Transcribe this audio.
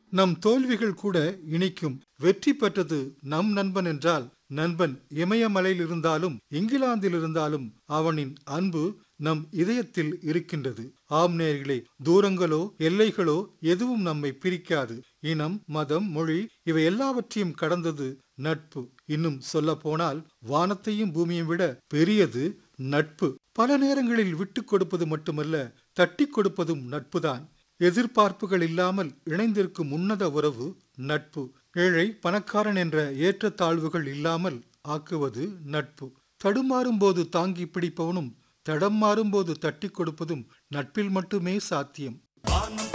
நம் தோல்விகள் கூட இனிக்கும் வெற்றி பெற்றது நம் நண்பன் என்றால் நண்பன் இமயமலையில் இருந்தாலும் இங்கிலாந்தில் இருந்தாலும் அவனின் அன்பு நம் இதயத்தில் இருக்கின்றது ஆம் நேர்களே தூரங்களோ எல்லைகளோ எதுவும் நம்மை பிரிக்காது இனம் மதம் மொழி இவை எல்லாவற்றையும் கடந்தது நட்பு இன்னும் சொல்ல போனால் வானத்தையும் பூமியையும் விட பெரியது நட்பு பல நேரங்களில் விட்டு கொடுப்பது மட்டுமல்ல தட்டி கொடுப்பதும் நட்புதான் எதிர்பார்ப்புகள் இல்லாமல் இணைந்திருக்கும் உன்னத உறவு நட்பு ஏழை பணக்காரன் என்ற ஏற்றத்தாழ்வுகள் இல்லாமல் ஆக்குவது நட்பு தடுமாறும் போது தாங்கி பிடிப்பவனும் தடம் மாறும்போது தட்டி கொடுப்பதும் நட்பில் மட்டுமே சாத்தியம் வானம்